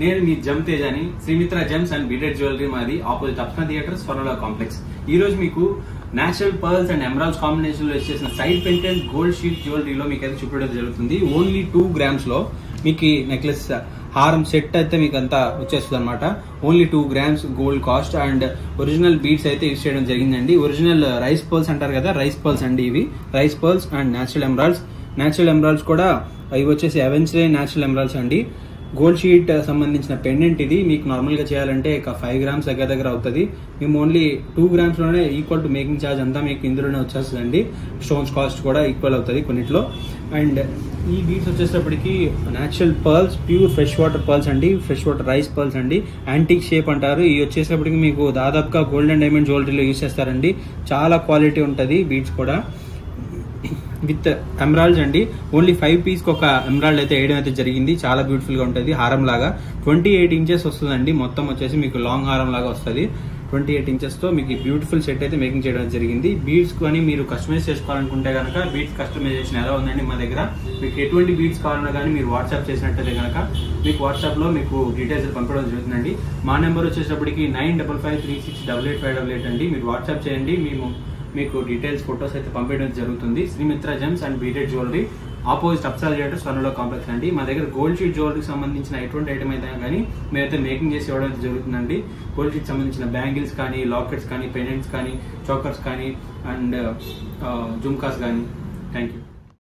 నేను మీ జమ్ తేజాని Srimitra gems and beaded jewellery మాది opposite Apna theatre Swarnala complex ఈ రోజు మీకు natural pearls and emeralds combination లో వచ్చేసిన సైడ్ పెంటెంట్ గోల్డ్ షీట్ జ్యువెలరీలో మీకు అయితే చూపించడం జరుగుతుంది ఓన్లీ టూ గ్రామ్స్ లో మీకు ఈ నెక్లెస్ హారం సెట్ అయితే మీకు అంతా వచ్చేస్తుంది అనమాట only two grams gold cost and original beads అయితే యూస్ చేయడం జరిగిందండి ఒరిజినల్ రైస్ పర్ల్స్ అంటారు కదా రైస్ పర్ల్స్ అండి ఇవి rice pearls and natural emeralds natural emeralds కూడా ఇవి వచ్చేసి అవెన్స్లే నేచురల్ ఎమరాల్డ్స్ అండి గోల్డ్ షీట్ సంబంధించిన పెండెంట్ ఇది మీకు నార్మల్ గా చేయాలంటే ఒక ఫైవ్ గ్రామ్స్ దగ్గర దగ్గర అవుతుంది మేము ఓన్లీ టూ గ్రామ్స్ లోనే ఈక్వల్ టు మేకింగ్ ఛార్జ్ అంతా మీకు ఇందులోనే వచ్చేస్తుందండి స్టోన్స్ కాస్ట్ కూడా ఈక్వల్ అవుతుంది కొన్నిట్లో అండ్ ఈ బీడ్స్ వచ్చేటప్పటికి natural pearls pure fresh water pearls అండి ఫ్రెష్ వాటర్ రైస్ పర్ల్స్ అండి యాంటిక్ షేప్ అంటారు ఇవి వచ్చేటప్పటికి మీకు దాదాపుగా గోల్డ్ అండ్ డైమండ్ జ్యువెలరీలో యూస్ చేస్తారండి చాలా క్వాలిటీ ఉంటుంది బీడ్స్ కూడా విత్ ఎమరాల్డ్స్ అండి ఓన్లీ ఫైవ్ పీస్ ఒక ఎమరాల్డ్ అయితే వేయడం అయితే జరిగింది చాలా బ్యూటిఫుల్ గా ఉంటుంది హారం లాగా ట్వంటీ ఎయిట్ ఇంచెస్ వస్తుందండి మొత్తం వచ్చేసి మీకు లాంగ్ హారం లాగా వస్తుంది ట్వంటీ ఎయిట్ ఇంచెస్ తో మీకు బ్యూటిఫుల్ సెట్ అయితే మేకింగ్ చేయడం జరిగింది బీడ్స్ కానీ మీరు కస్టమైజ్ చేసుకోవాలనుకుంటే కనుక బీడ్స్ కస్టమైజేషన్ ఎలా ఉందండి మా దగ్గర మీకు ఎటువంటి బీడ్స్ కావాలన్నా కానీ మీరు వాట్సాప్ చేసినట్టయితే కనుక మీకు వాట్సాప్ లో మీకు డీటెయిల్స్ పంపడం జరుగుతుందండి మా నెంబర్ వచ్చేటప్పటికి nine double five three six double eight five double eight అండి మీరు వాట్సాప్ చేయండి మేము మీకు డీటెయిల్స్ ఫొటోస్ అయితే పంపించడం జరుగుతుంది Srimitra gems and beaded jewellery opposite అప్సాల్ థియేటర్ స్వర్ణలో కాంప్లెక్స్ అండి మా దగ్గర గోల్డ్ షీట్ జ్యువెలరీకి సంబంధించిన ఎటువంటి ఐటమ్ అయితే కానీ మేమైతే మేకింగ్ చేసి ఇవ్వడం జరుగుతుందండి గోల్డ్ షీట్ సంబంధించిన బ్యాంగిల్స్ కానీ లాకెట్స్ కానీ పెండెంట్స్ కానీ చోకర్స్ కానీ అండ్ జుమ్కాస్ కానీ థ్యాంక్ యూ